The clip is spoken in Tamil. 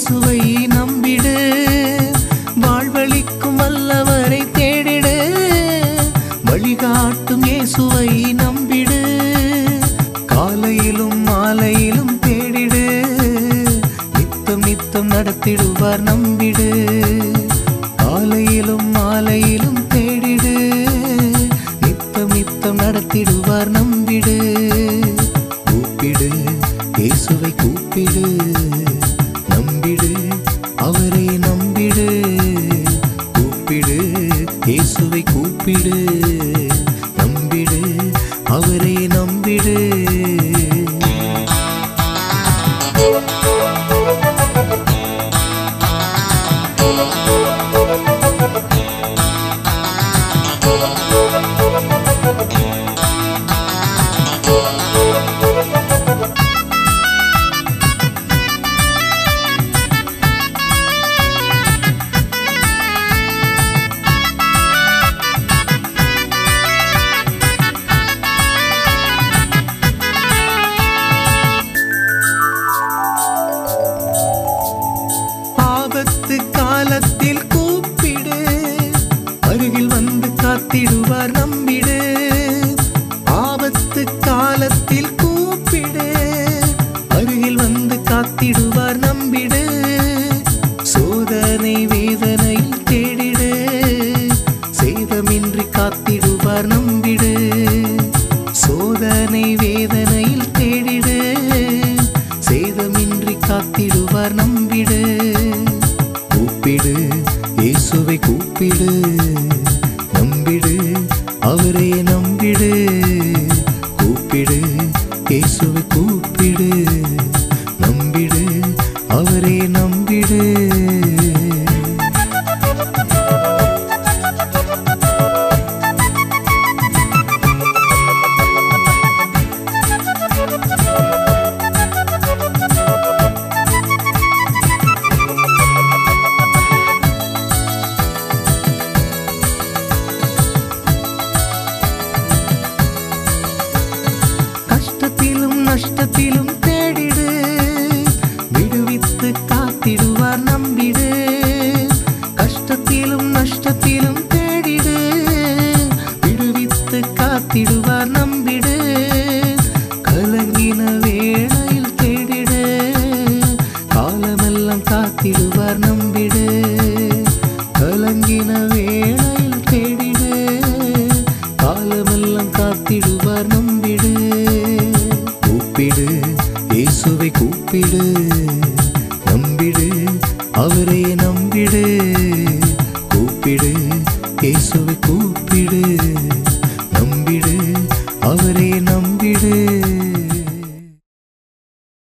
இயேசுவை நம்பிடு வாழ்வழிக்கும் வல்லவரை தேடிடு வழிகாட்டும் இயேசுவை நம்பிடு காலையிலும் மாலையிலும் தேடிடு நித்தம் நித்தம் நடத்திடுவார் நம்பிடு காலையிலும் மாலையிலும் தேடிடு நித்தம் நித்தம் நடத்திடுவார் நம்பிடு கூப்பிடு இயேசுவை கூப்பிடு நம்பிடு அவரை நம்பிடு கூப்பிடு இயேசுவை கூப்பிடு நம்பிடு அவரை நம்பிடு ஆபத்து காலத்தில் கூப்பிடு அருகில் வந்து காத்திடுவார் நம்பிடு ஆபத்து காலத்தில் கூப்பிடு அருகில் வந்து காத்திடுவார் நம்பிடு சோதனை வேதனையில் தேடிடு சேதமின்றி காத்திடுவார் நம்பிடு சோதனை வேதனையில் தேடிடு சேதமின்றி காத்திடுவார் நம்பிடு கூப்பிடு இயேசுவை கூப்பிடு நம்பிடு அவரே நம்பிடு கூப்பிடு இயேசுவை கூப்பிடு நம்பிடு அவரே நம்பிடு கஷ்டத்திலும் நஷ்டத்திலும் தேடிடு விடுவித்து காத்திடுவார் நம்பிடு கஷ்டத்திலும் நஷ்டத்திலும் தேடிடு விடுவித்து காத்திடுவார் நம்பிடு கலங்கின வேளையில் தேடிடு காலமெல்லாம் காத்திடுவார் நம்பிடு கலங்கின வேளையில் தேடிடு காலமெல்லாம் காத்திடுவார் நம்பிடு கூப்பிடு இயேசுவை கூப்பிடு நம்பிடு அவரே நம்பிடு கூப்பிடு இயேசுவை கூப்பிடு